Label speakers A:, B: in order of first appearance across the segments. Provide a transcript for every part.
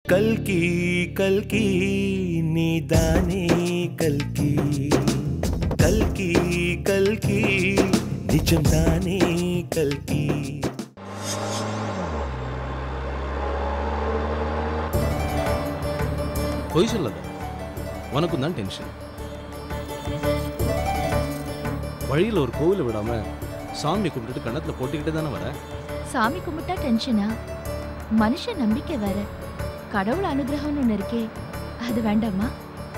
A: கல்கி கல்கி நீதானே கல்கி கல்கி கல்கி நிஜம்தானே கல்கி
B: பொய் சொல்லாத உனக்கும் தான் டென்ஷன் வழியில் ஒரு கோவிலை விடாம சாமி கும்பிட்டுட்டு கணத்துல போட்டுக்கிட்டே தானே வர
C: சாமி கும்பிட்டா டென்ஷனா மனுஷ நம்பிக்கை வேற கடவுள் அனுகிரகம்னு ஒன்று இருக்கே அது வேண்டாமா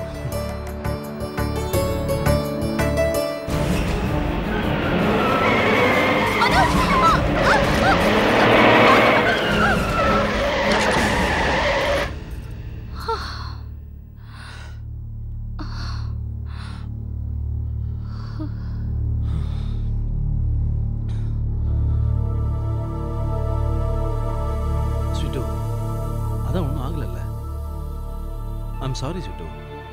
B: ஸ்வீட்டு அதான் ஒன்றும் ஆகலைல்ல ஐம் சாரி ஸ்வீட்டு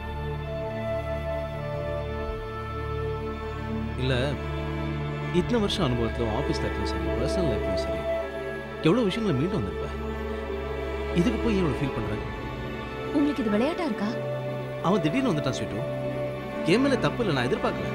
B: இல்லை இத்தனை வருஷம் அனுபவத்தில் ஆஃபீஸ் லைஃப்லையும் சரி பர்சனல் லைஃப்லையும் சரி எவ்வளோ விஷயங்களை மீண்டு வந்திருப்ப இதுக்கு போய் எவ்வளோ ஃபீல் பண்ணுறேன்
C: உங்களுக்கு இது விளையாட்டா இருக்கா
B: அவன் திடீர்னு வந்துட்டான் ஸ்வீட்டு என் மேலே தப்பு இல்லை நான் எதிர்பார்க்கல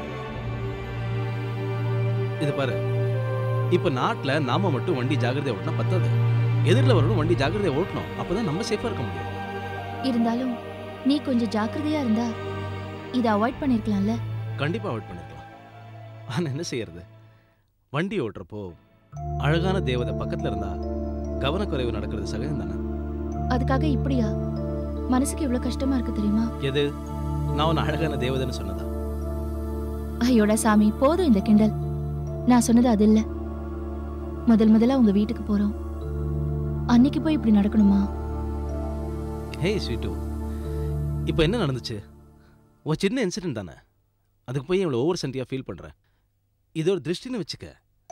B: இது பாரு இப்போ நாட்டில் நாம மட்டும் வண்டி ஜாக்கிரதையா ஓட்டினா பத்தாது எதிரில் வரணும் வண்டி ஜாக்கிரதையா ஓட்டணும் அப்பதான் நம்ம சேஃபாக இருக்க முடியும்
C: இருந்தாலும் நீ கொஞ்சம் ஜாக்கிரதையா இருந்தா இதை அவாய்ட் பண்ணிருக்கலாம்ல
B: கண்டிப்பாக அவாய்ட் பண்ணிருக்கலாம் ஆனால் என்ன செய்யறது வண்டி ஓட்டுறப்போ அழகான தேவதை பக்கத்தில் இருந்தா கவனக்குறைவு நடக்கிறது சகஜம் தானே
C: அதுக்காக இப்படியா மனசுக்கு எவ்வளவு கஷ்டமா இருக்கு தெரியுமா
B: எது நான் உன்னை அழகான தேவதைன்னு சொன்னதா
C: ஐயோடா சாமி போதும் இந்த கிண்டல் நான் சொன்னது அது இல்ல முதல் முதல்ல உங்க வீட்டுக்கு போறோம் அன்னைக்கு போய் இப்படி நடக்கணுமா
B: ஹே ஸ்வீட்டு இப்போ என்ன நடந்துச்சு ஒரு சின்ன இன்சிடென்ட் தானே அதுக்கு போய் இவ்வளோ ஓவர் சென்டியாக ஃபீல் பண்ணுறேன் இது ஒரு திருஷ்டின்னு வச்சுக்க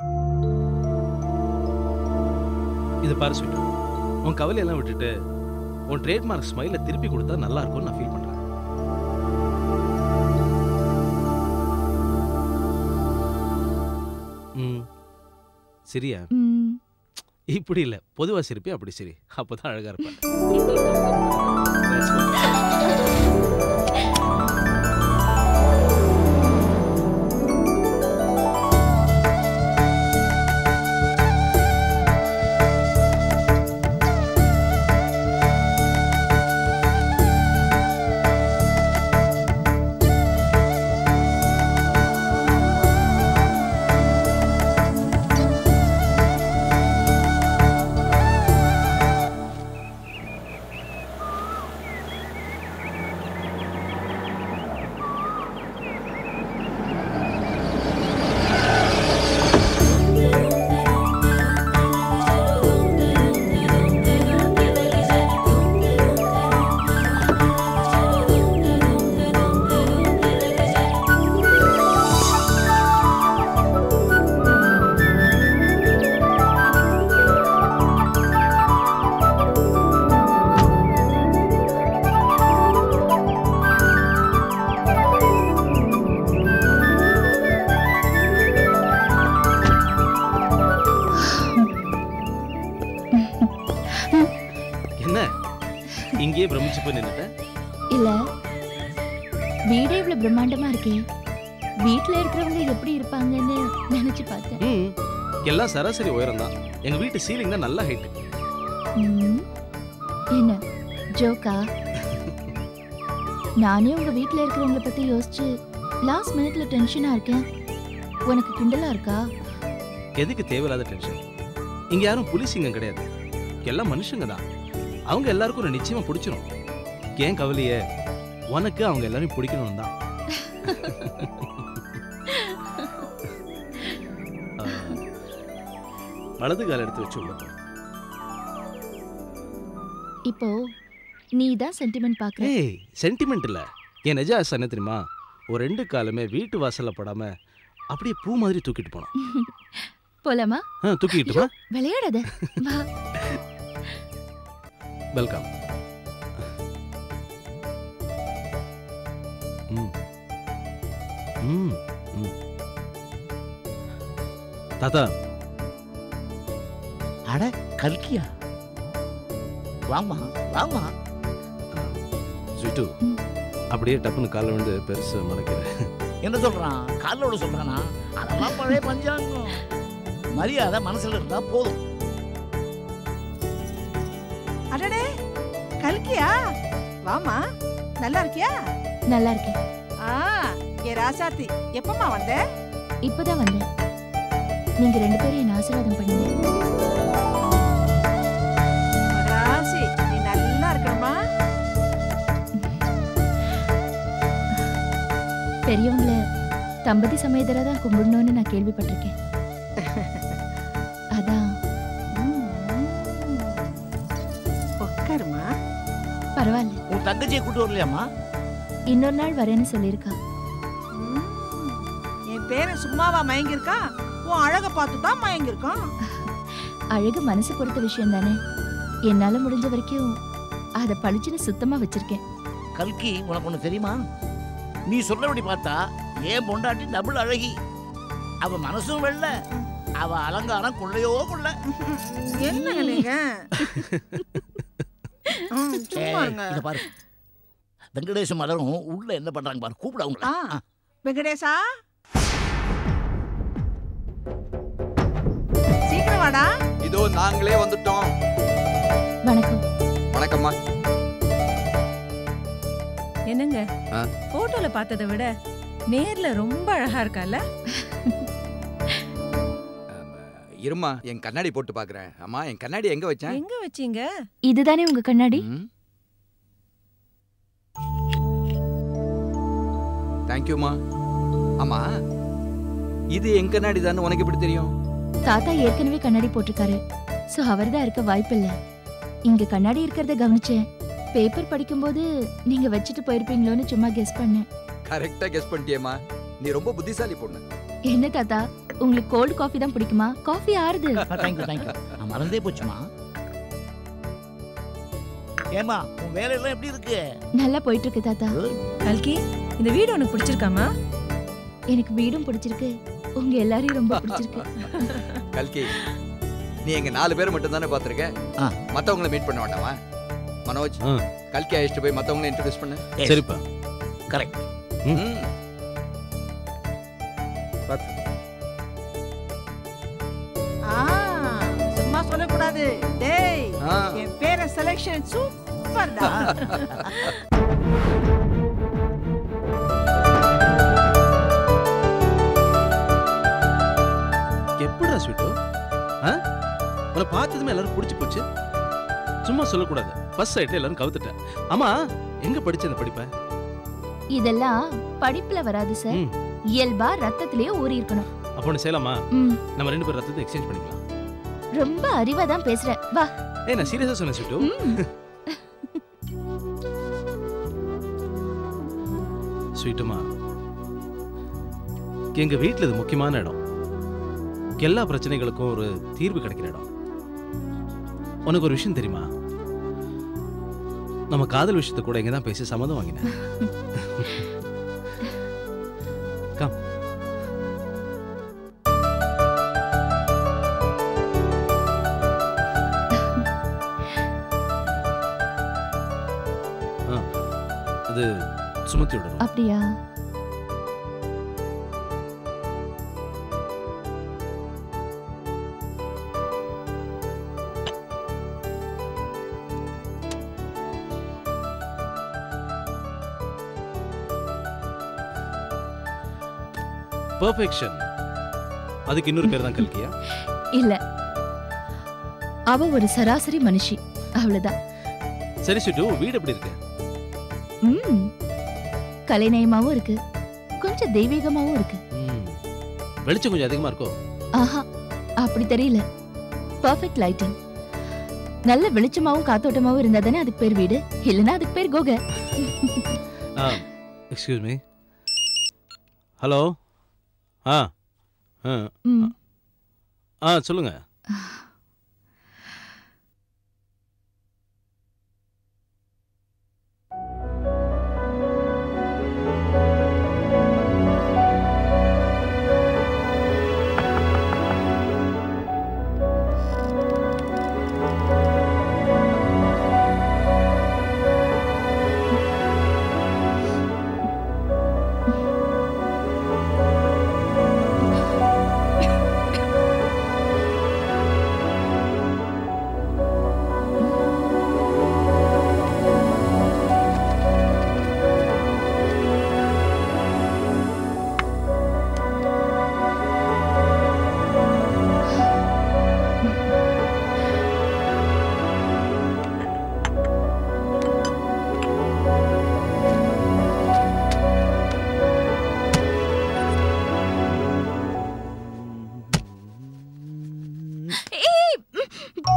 B: இது பாரு ஸ்வீட்டு உன் கவலையெல்லாம் விட்டுட்டு உன் ட்ரேட்மார்க் ஸ்மைலை திருப்பி கொடுத்தா நல்லா இருக்கும்னு நான் ஃபீல் பண்ணுறேன் ம் சரியா
C: ம்,
B: இப்படி இல்லை பொதுவாக சிரிப்பே அப்படி சரி அப்போ தான் அழகாக இருப்பாங்க That's fine. என்ன இங்கேயே பிரமிச்சு போய் நின்னுட்டேன்
C: இல்ல வீடே இவ்வளவு பிரம்மாண்டமா இருக்கே வீட்ல இருக்கிறவங்க எப்படி இருப்பாங்கன்னு நினைச்சு பார்த்தேன்
B: ம் எல்லாம் சராசரி உயரம் தான் எங்க வீட்டு சீலிங் தான் நல்ல ஹைட்
C: ம், என்ன ஜோக்கா நானே உங்க வீட்ல இருக்கிறவங்கள பத்தி யோசிச்சு லாஸ்ட் மினிட்ல டென்ஷனா இருக்கேன் உனக்கு கிண்டலா இருக்கா
B: எதுக்கு தேவையில்லாத டென்ஷன் இங்க யாரும் புலிசிங்கம் கிடையாது எல்லாம் மனுஷங்க தான் அவங்க எல்லாருக்கும் ஒரு நிச்சயமா பிடிச்சிரும் ஏன் கவலையே உனக்கு அவங்க எல்லாரையும் பிடிக்கணும் தான் வலது கால எடுத்து வச்சு உள்ள போ.
C: இப்போ நீ தான் சென்டிமெண்ட் பாக்குற
B: ஏய் சென்டிமெண்ட் இல்ல என் நிஜ ஆசை என்ன தெரியுமா ஒரு ரெண்டு காலுமே வீட்டு வாசல்ல படாம அப்படியே பூ மாதிரி தூக்கிட்டு போனோம்
C: போலாமா
B: ஆ, தூக்கிட்டு வா
C: விளையாடாத வா
B: வெல்கம் ம் ம் ம் தாத்தா
D: அட கல்கியா வாமா வாமா
B: ஸ்வீட்டு
C: ம்.
B: அப்படியே டப்புன்னு காலில் வந்து பெருசு மடக்கிறேன்
D: என்ன சொல்றான் காலில் விட சொல்றானா அதெல்லாம் பழைய பஞ்சாங்கம் மரியாதை மனசுல இருந்தா போதும்
E: அடடே கல்கியா வாமா நல்லா இருக்கியா
C: நல்லா இருக்கேன்
E: ஆ ஏ ராசாத்தி எப்பமா வந்த
C: இப்பதான் வந்தேன் நீங்க ரெண்டு பேரும் என்ன ஆசீர்வாதம் பண்ணுங்க
E: ராசி நீ நல்லா இருக்கணுமா
C: பெரியவங்கள தம்பதி சமேதரா தான் கும்பிடணும்னு நான் கேள்விப்பட்டிருக்கேன் அதான்
E: உட்காருமா
C: பரவாயில்ல
D: உன் தங்கச்சியை கூட்டு வரலையாம்மா
C: இன்னொரு நாள் வரேன்னு சொல்லியிருக்கா
E: ம். என் பேரன் சும்மாவா மயங்கியிருக்கான் உன் அழக பார்த்து தான் மயங்கியிருக்கான்
C: அழகு மனசு பொறுத்த விஷயம் தானே என்னால முடிஞ்ச வரைக்கும் அதை பளிச்சுன்னு சுத்தமா வச்சிருக்கேன்
D: கல்கி உனக்கு ஒண்ணு தெரியுமா நீ சொல்றபடி பார்த்தா ஏன் பொண்டாட்டி டபுள் அழகி அவ மனசும் வெள்ள அவ அலங்காரம் கொள்ளையோ கொள்ள
E: என்னங்க நீங்க ம், சும்மா இருங்க
D: இத பாரு வெங்கடேஷ் மலரும் உள்ள என்ன பண்றாங்க பாரு கூப்பிட அவங்கள
E: ஆ வெங்கடேசா சீக்கிரம் வாடா
F: இதோ நாங்களே வந்துட்டோம்
C: வணக்கம்
F: வணக்கம்மா
G: என்னங்க
F: ஆ?
G: போட்டோல பார்த்ததை விட நேர்ல ரொம்ப அழகா இருக்கால
F: இருமா என் கண்ணாடி போட்டு பாக்குறேன் அம்மா என் கண்ணாடி எங்க வச்சேன்
G: எங்க வச்சீங்க
C: இதுதானே உங்க கண்ணாடி
F: தேங்க்யூமா ஆமா இது என் கண்ணாடி தானே உனக்கு எப்படி தெரியும்
C: தாத்தா ஏற்கனவே கண்ணாடி போட்டிருக்காரு சோ அவர்தான் இருக்க வாய்ப்பில்ல இங்க கண்ணாடி இருக்கிறத கவனிச்சேன் பேப்பர் படிக்கும்போது நீங்க வச்சுட்டு போயிருப்பீங்களோன்னு சும்மா கெஸ் பண்ணேன்
F: கரெக்டா கெஸ் பண்ணிட்டியேம்மா நீ ரொம்ப புத்திசாலி பொண்ணு
C: என்ன தாத்தா உங்களுக்கு கோல்டு காஃபி தான் பிடிக்குமா காஃபி ஆறுது
D: தேங்க்யூ தேங்க்யூ நான் மறந்தே போச்சுமா ஏமா உன் வேலையெல்லாம் எப்படி இருக்கு
C: நல்லா போயிட்டு இருக்கு தாத்தா
G: கல்கி இந்த வீடு உனக்கு பிடிச்சிருக்காமா
C: எனக்கு வீடும் பிடிச்சிருக்கு உங்க எல்லாரையும் ரொம்ப பிடிச்சிருக்கு
F: கல்கி நீ எங்க நாலு பேர் மட்டும் தானே பாத்திருக்க
D: ஆ.
F: மத்தவங்கள மீட் பண்ண வேண்டாமா மனோஜ்
B: ஆ.
F: கல்கி அழைச்சிட்டு போய் மத்தவங்கள இன்ட்ரோடியூஸ் பண்ணு
B: சரிப்பா
D: கரெக்ட்
F: ம்.
B: பார்த்து
E: ஆ சும்மா சொல்லக்கூடாது டேய்
F: ஆ.
E: என் பேரன் செலெக்ஷன் சூப்பர் தான்
B: எப்படிடா ஸ்வீட்டு ஆ உன்னை பார்த்ததுமே எல்லாரும் பிடிச்சி போச்சு சும்மா சொல்லக்கூடாது ஃபர்ஸ்ட் சைட்ல எல்லாரும் கவுத்துட்டேன் ஆமா எங்க படிச்ச இந்த படிப்பை
C: இதெல்லாம் படிப்புல வராது சார்
B: ம்.
C: இயல்பா ரத்தத்திலேயே ஊறி இருக்கணும்
B: அப்போ ஒன்று செய்யலாமா
C: ம்,
B: நம்ம ரெண்டு பேரும் ரத்தத்தை எக்ஸ்சேஞ்ச் பண்ணிக்கலாம்
C: ரொம்ப அறிவா தான் பேசுற வா
B: ஏய் நான் சீரியஸா சொன்னேன் ஸ்வீட்டு
C: ம்.
B: ஸ்வீட்டுமா எங்க வீட்ல இது முக்கியமான இடம் எல்லா பிரச்சனைகளுக்கும் ஒரு தீர்வு கிடைக்கிற இடம் உனக்கு ஒரு விஷயம் தெரியுமா நம்ம காதல் விஷயத்தை கூட இங்க தான் பேசி சம்மதம் வாங்கினேன் கம் ஆ, இது சுமத்தியோட room.
C: அப்படியா
B: பெர்ஃபெக்ஷன் அதுக்கு இன்னொரு பேர் தான் கல்கியா
C: இல்ல அவ ஒரு சராசரி மனுஷி அவ்வளவுதான்
B: சரி சுட்டு வீடு எப்படி இருக்கு
C: ம் கலைநயமாவும் இருக்கு கொஞ்சம் தெய்வீகமாவும் இருக்கு
B: ம். வெளிச்சம் கொஞ்சம் அதிகமா இருக்கோ
C: ஆஹா அப்படி தெரியல பர்ஃபெக்ட் லைட்டிங் நல்ல வெளிச்சமாவும் காத்தோட்டமாவும் இருந்தா தானே அதுக்கு பேர் வீடு இல்லனா அதுக்கு பேர் கோகை
B: எக்ஸ்கியூஸ் மீ ஹலோ ஆ ஆ
C: ம்
B: ஆ சொல்லுங்க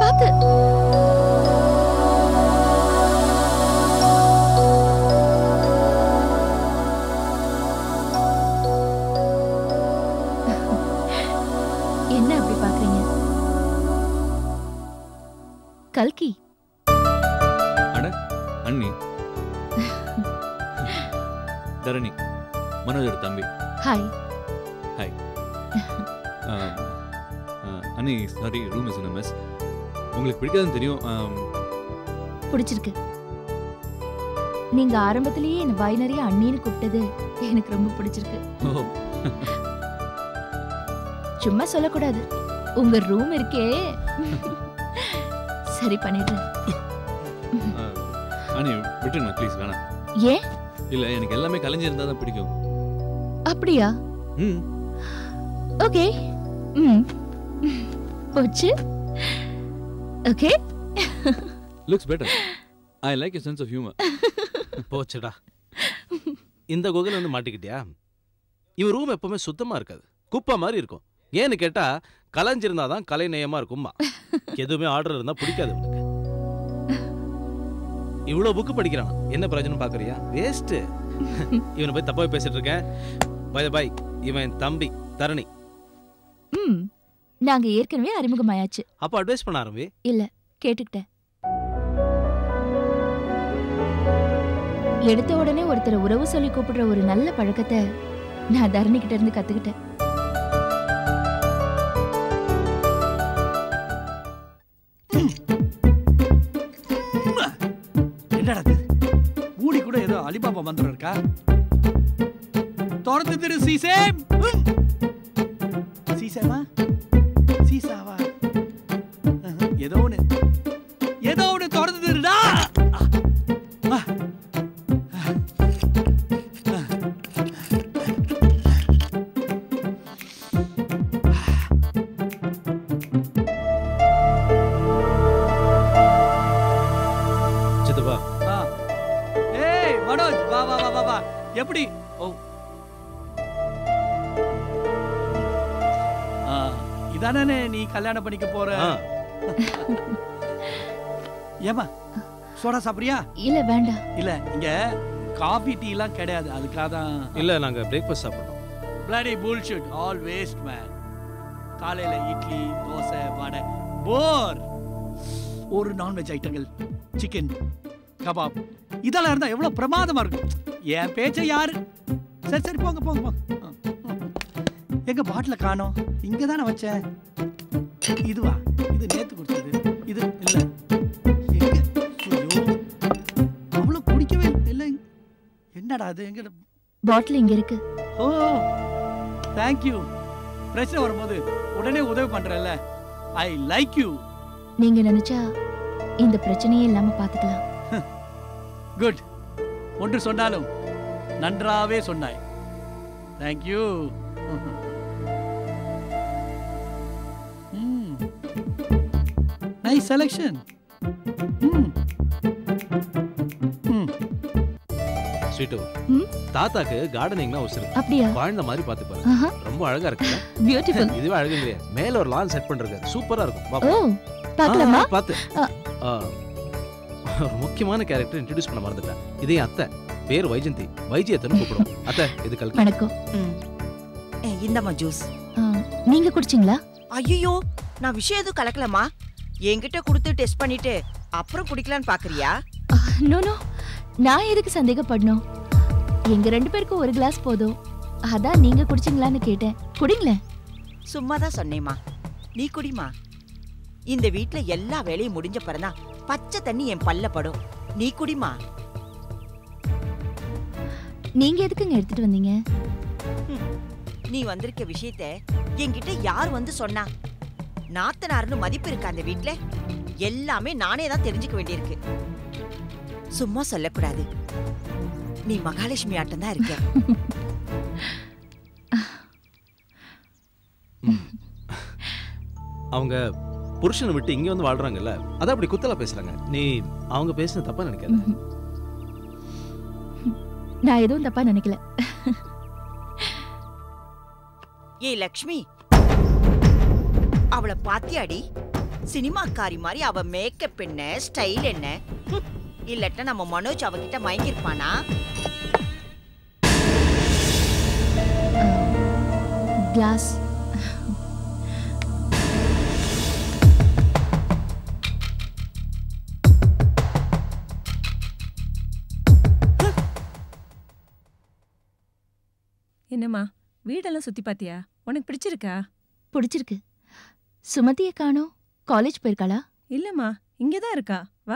C: பாத்து என்ன அப்படி பாக்குறீங்க கல்கி
H: அண்ணி தரணி மனோஜோட தம்பி
C: ஹாய்
H: ஆம், ஆ, அண்ணி sorry room is in mess உங்களுக்கு பிடிக்காதுன்னு தெரியும் ஆம்,
C: பிடிச்சிருக்கு நீங்க ஆரம்பத்திலேயே என்ன வாய் நிறைய அண்ணின்னு கூப்பிட்டது எனக்கு ரொம்ப பிடிச்சிருக்கு
H: ஓ
C: சும்மா சொல்லக்கூடாது உங்க ரூம் இருக்கே சரி பண்ணிடுறேன்
H: ஆ, அண்ணி விட்டுருங்க ப்ளீஸ் வேணாம்
C: ஏன்
H: இல்லை எனக்கு எல்லாமே கலைஞ்சு இருந்தால் தான் பிடிக்கும்
C: அப்படியா
H: ம்
C: ஓகே ம் போச்சு okay
H: looks better I like you sense of humour
B: போச்சுடா இந்த குகையில வந்து மாட்டிக்கிட்டியா இவன் ரூம் எப்பவுமே சுத்தமா இருக்காது குப்பை மாதிரி இருக்கும் ஏன்னு கேட்டா கலைஞ்சிருந்தா தான் கலை நேயமா இருக்கும்மா எதுவுமே ஆர்டர் இருந்தா பிடிக்காது உனக்கு இவ்வளவு புக்கு படிக்கிறான் என்ன பிரயோஜனம் பாக்குறியா வேஸ்ட் இவனை போய் தப்பாவே பேசிட்டு இருக்கேன் பை பை இவன் என் தம்பி தரணி
C: ம் நாங்க ஏற்கனவே அறிமுகமாயாச்சு
B: அப்போ அட்வைஸ் பண்ண ஆரம்பி
C: இல்ல கேட்டுக்கிட்டேன் எடுத்த உடனே ஒருத்தரை உறவு சொல்லி கூப்பிடுற ஒரு நல்ல பழக்கத்தை நான் தரணி கிட்ட இருந்து கத்துக்கிட்டேன்
I: என்னடா இது மூடி கூட ஏதோ அலிபாபா மந்திரம் இருக்கா திறந்து திரு சீசேம் ம். சீசேமா சீசாவா அஹ், ஏதோ ஒண்ணு ஏதோ ஒண்ணு திறந்து திருடா ஆ. ஆ. ஆ.
B: சித்தப்பா
I: ஆ. ஏய் மனோஜ் வா வா வா வா வா எப்படி ஓ ஆ, இதானே நீ கல்யாணம் பண்ணிக்க போற
B: ஆ,
I: ஏமா சோடா சாப்பிடுறியா
C: இல்ல வேண்டாம்
I: இல்ல இங்க காஃபி டீ எல்லாம் கிடையாது அதுக்காக தான்
B: இல்ல நாங்க பிரேக்ஃபாஸ்ட் சாப்பிடுறோம்
I: bloody bullshit all waste man காலையில இட்லி தோசை வடை போர் ஒரு நான்வெஜ் ஐட்டங்கள் சிக்கன் கபாப் இதெல்லாம் இருந்தா எவ்வளவு பிரமாதமா இருக்கும் என் பேச்ச யாரு சரி சரி போங்க போங்க போங்க ஆ, ஆ. எங்க பாட்டில காணோம் இங்க தானே வச்சேன் இதுவா இது நேத்து குடிச்சது இது இல்ல எங்க ஐயோ அவ்வளவு குடிக்கவே இல்லை என்னடா அது எங்க
C: பாட்டில் இங்க இருக்கு
I: ஓ தேங்க்யூ பிரச்சனை வரும்போது உடனே உதவி பண்றல்ல ஐ லைக் யூ
C: நீங்க நினைச்சா இந்த பிரச்சனையே இல்லாம பாத்துக்கலாம்
I: குட் ஒன்று சொன்னாலும் நன்றாவே சொன்னாய் தேங்க்யூ நைஸ் செலெக்ஷன்
B: ஸ்வீட்டு
C: ம்?
B: தாத்தாக்கு கார்டனிங்னா உசுரு
C: அப்படியா
B: வாழ்ந்த மாதிரி பாத்துப்பாரு
C: ஆஹா
B: ரொம்ப அழகா இருக்குல்ல
C: பியூட்டிஃபுல்
B: இதுவே அழகு இல்லையா மேல ஒரு லான் செட் பண்றது சூப்பரா இருக்கும்
C: ஓ
B: பாப்போம்.
C: பார்க்கலாமா
B: ஆ, பார்த்து
C: ஆ.
B: ஆ. ஒரு முக்கியமான கேரக்டர் இன்ட்ரடியூஸ் பண்ண மறந்துட்டேன் இதே அத்தை பேர் வைஜந்தி வைஜயத்தன்னு கூப்பிடும் அத்தை இது கல்கி
C: வணக்கம்
J: ம். ஏ, இந்தாம்மா ஜூஸ்
C: ஆ, நீங்க குடிச்சிங்களா
J: ஐயோ நான் விஷயம் எதுவும் கலக்கலமா என்கிட்ட கொடுத்து டெஸ்ட் பண்ணிட்டு அப்புறம் குடிக்கலான்னு பாக்குறியா
C: நோ நோ நான் எதுக்கு சந்தேகப்படணும் எங்க ரெண்டு பேருக்கும் ஒரு கிளாஸ் போதும் அதான் நீங்க குடிச்சிங்களான்னு கேட்டேன் குடிங்களேன்
J: சும்மா தான் சொன்னேம்மா நீ குடிமா இந்த வீட்ல எல்லா வேலையும் முடிஞ்ச பிறந்தான் பச்சை தண்ணி என் பல்ல படும் நீ குடிமா
C: நீங்க எதுக்குங்க எடுத்துட்டு வந்தீங்க
J: நீ வந்திருக்க விஷயத்த என்கிட்ட யார் வந்து சொன்னா நாத்தனார்னு மதிப்பு இருக்கா அந்த வீட்ல எல்லாமே நானே தான் தெரிஞ்சுக்க வேண்டியிருக்கு சும்மா சொல்லக்கூடாது நீ மகாலட்சுமி ஆட்டம் தான் இருக்க
B: அவங்க புருஷனை விட்டு இங்க வந்து வாழ்றாங்கல்ல அதான் அப்படி குத்தலா பேசுறாங்க நீ அவங்க பேசுன தப்பா நினைக்காத
C: ம்ஹும். நான் எதுவும் தப்பா நினைக்கல
J: ஏய் லக்ஷ்மி அவளை பாத்தியாடி சினிமாக்காரி மாதிரி அவ மேக்கப் என்ன ஸ்டைல் என்ன ஹம். இல்லட்டா நம்ம மனோஜ் அவகிட்ட மயங்கிருப்பானா
C: கிளாஸ்
G: என்னம்மா வீடெல்லாம் சுத்தி பாத்தியா உனக்கு பிடிச்சிருக்கா
C: பிடிச்சிருக்கு சுமதியை காணோம் காலேஜ் போயிருக்காளா
G: இல்லம்மா இங்கதான் இருக்கா வா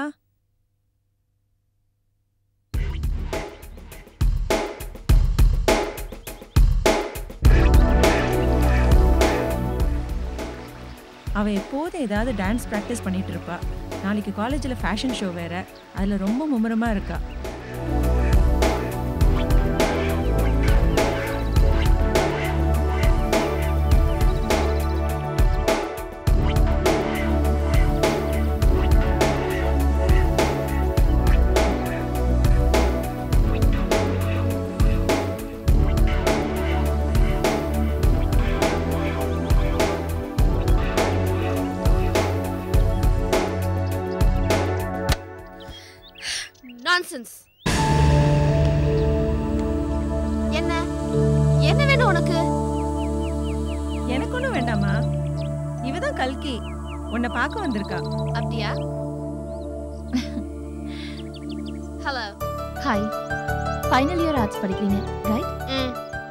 G: அவ எப்போதும் ஏதாவது டான்ஸ் ப்ராக்டிஸ் பண்ணிட்டு இருப்பா நாளைக்கு காலேஜில் ஃபேஷன் ஷோ வேற அதில் ரொம்ப மும்முரமா இருக்கா
K: நான்சென்ஸ் என்ன என்ன வேணும் உனக்கு
G: எனக்கு ஒன்றும் வேண்டாமா இவ தான் கல்கி உன்னை பார்க்க வந்திருக்கா
K: அப்படியா hello
C: hi final year arts படிக்கிறீங்க ரைட்
K: ம்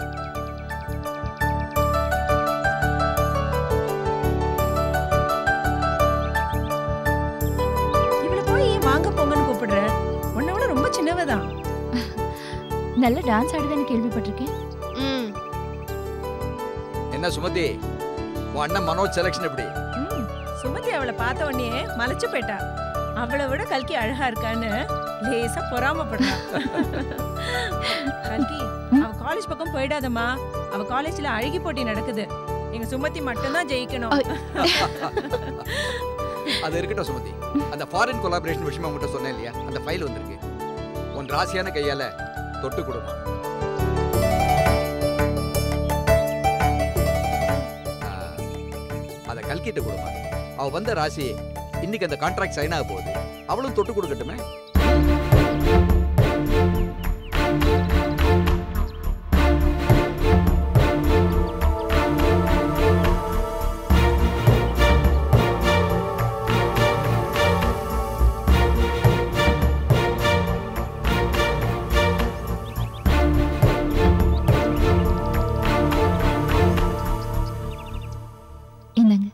G: இவளை போய் ஏன் வாங்க போங்கன்னு கூப்பிடுற உன்னை விட ரொம்ப சின்னவ தான்
C: நல்ல டான்ஸ் ஆடுவேன்னு கேள்விப்பட்டிருக்கேன்
K: ம்
F: என்ன சுமதி உன் அண்ணன் மனோஜ் செலக்ஷன் எப்படி
G: ம், சுமதி அவளை பார்த்த உடனே மலைச்சு போயிட்டா அவளை விட கல்கி அழகா இருக்கான்னு லேசா பொறாமப்படுறா கல்கி அவ காலேஜ் பக்கம் போயிடாதம்மா அவ காலேஜ்ல அழகி போட்டி நடக்குது எங்க சுமதி மட்டும்தான் ஜெயிக்கணும்
F: அது இருக்கட்டும் சுமதி அந்த ஃபாரின் கொலாபரேஷன் விஷயமா உங்ககிட்ட சொன்னேன் இல்லையா அந்த ஃபைல் வந்திருக்கு உன் ராசியான கையால தொட்டு கொடுமா அதை கல்கிட்ட கொடுமா அவ வந்த ராசி இன்னைக்கு அந்த கான்ட்ராக்ட் சைன் ஆக போகுது அவளும் தொட்டு கொடுக்கட்டுமே
C: இந்தாங்க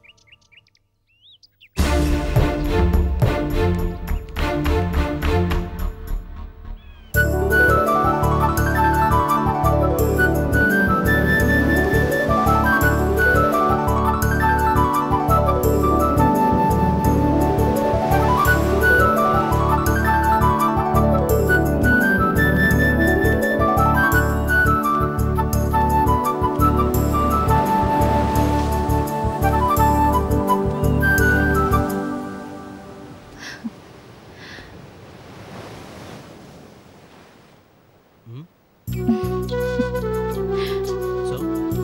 B: ஸோ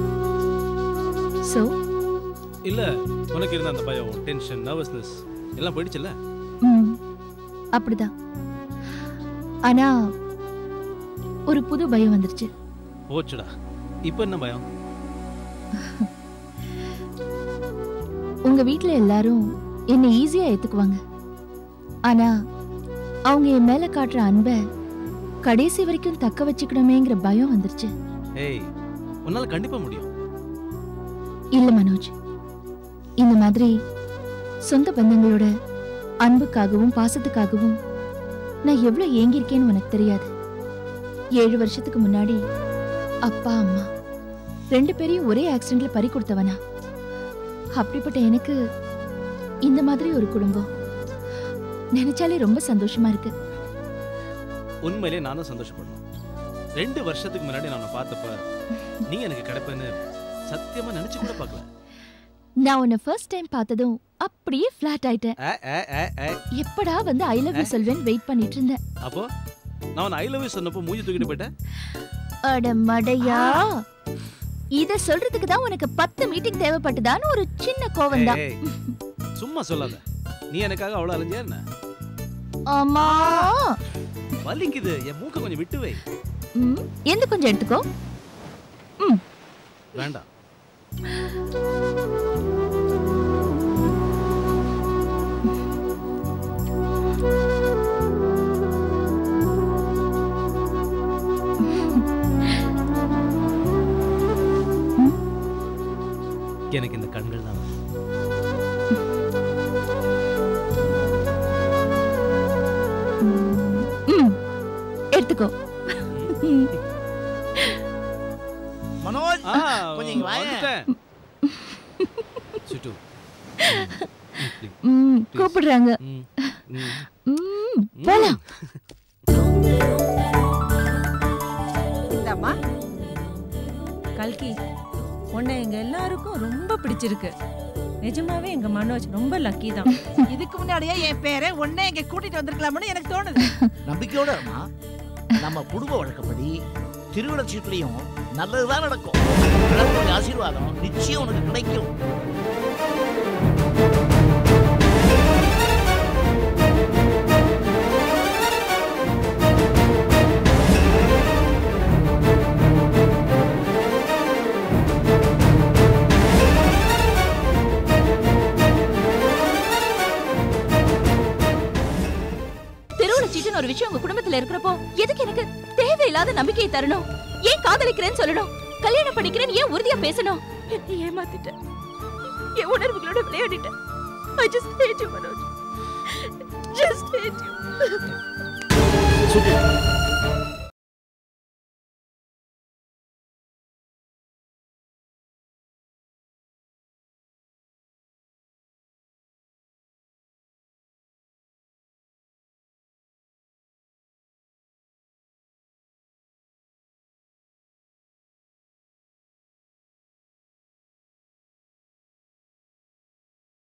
C: ஸோ
B: இல்ல உனக்கு இருந்த அந்த பயம் டென்ஷன் நர்வஸ்னஸ் எல்லாம் போயிடுச்சுல்ல
C: ம் அப்படிதான் ஆனா ஒரு புது பயம் வந்துருச்சு
B: போச்சுடா இப்போ என்ன பயம்
C: உங்க வீட்ல எல்லாரும் என்னை ஈஸியா ஏத்துக்குவாங்க ஆனா அவங்க என் மேல காட்டுற அன்பை கடைசி வரைக்கும் தக்க வச்சுக்கணுமேங்கிற பயம் வந்துருச்சு
B: ஏய் உன்னால கண்டிப்பா முடியும்
C: இல்ல மனோஜ் இந்த மாதிரி சொந்த பந்தங்களோட அன்புக்காகவும் பாசத்துக்காகவும் நான் எவ்வளவு ஏங்கியிருக்கேன்னு உனக்கு தெரியாது ஏழு வருஷத்துக்கு முன்னாடி அப்பா அம்மா ரெண்டு பேரையும் ஒரே ஆக்சிடென்ட்ல பறி கொடுத்தவனா அப்படிப்பட்ட எனக்கு இந்த மாதிரி ஒரு குடும்பம் நினைச்சாலே ரொம்ப சந்தோஷமா இருக்கு
B: உண்மையிலே நானும் சந்தோஷப்படணும் ரெண்டு வருஷத்துக்கு முன்னாடி நான் உன்னை பார்த்தப்ப நீ எனக்கு கிடைப்பேன்னு சத்தியமா நினைச்சு கூட பார்க்கல
C: நான் உன்னை ஃபர்ஸ்ட் டைம் பார்த்ததும் அப்படியே ஃபிளாட் ஆயிட்டேன்
B: ஆ, ஆ, ஆ, ஆ.
C: எப்படா வந்து ஐ லவ் யூ சொல்வேன் வெயிட் பண்ணிட்டு இருந்தேன்
B: அப்போ நான் உன்னை ஐ லவ் யூ சொன்னப்போ மூஞ்சி தூக்கிட்டு போயிட்டேன்
C: அட மடையா இத சொல்றதுக்கு தான் உனக்கு பத்து மீட்டிங் தேவைப்பட்டுதான்னு ஒரு சின்ன கோவம் தான்
B: ஏய், சும்மா சொல்லாத நீ எனக்காக அவ்வளவு அலைஞ்சியா என்ன
C: அம்மா
B: வலிக்குது என் மூக்க கொஞ்சம் விட்டு வை
C: ம், எந்த கொஞ்சம் எடுத்துக்கோ
B: வேண்டாம் எனக்கு இந்த கண்கள் தான்
C: ம், எடுத்துக்கோ ம்.
D: மனோஜ்
B: ஆ,
D: கொஞ்சம் இங்க வாயேன்.
B: வந்துட்டேன். சுட்டு
C: ம், கூப்பிடுறாங்க
B: ம், ம்.
C: ம், போலாம்
E: இந்தாம்மா
G: கல்கி உன்னை எங்க எல்லாருக்கும் ரொம்ப பிடிச்சிருக்கு நிஜமாவே எங்க மனோஜ் ரொம்ப லக்கி தான்
E: இதுக்கு முன்னாடியே என் பேரை உடனே இங்க கூட்டிட்டு வந்திருக்கலாம்னு எனக்கு தோணுது
D: நம்பிக்கையோட இருமா நம்ம குடும்ப வழக்கப்படி திருவிழா சீட்லயும் நல்லதுதான் நடக்கும் கடவுளுடைய ஆசீர்வாதம் நிச்சயம் உனக்கு கிடைக்கும்
C: திருவிழா சீட்டுன்னு ஒரு விஷயம் உங்க குடும்பத்துல இருக்கிறப்போ எதுக்கு எனக்கு தேவையில்லாத நம்பிக்கையை தரணும் ஏன் காதலிக்கிறேன்னு சொல்லணும் கல்யாணம் பண்ணிக்கிறேன்னு ஏன் உறுதியா பேசணும் என்னை ஏமாத்திட்டேன் என் உணர்வுகளோட விளையாடிட்டேன் I just hate you, Manoj. Just hate you.
D: சுட்டு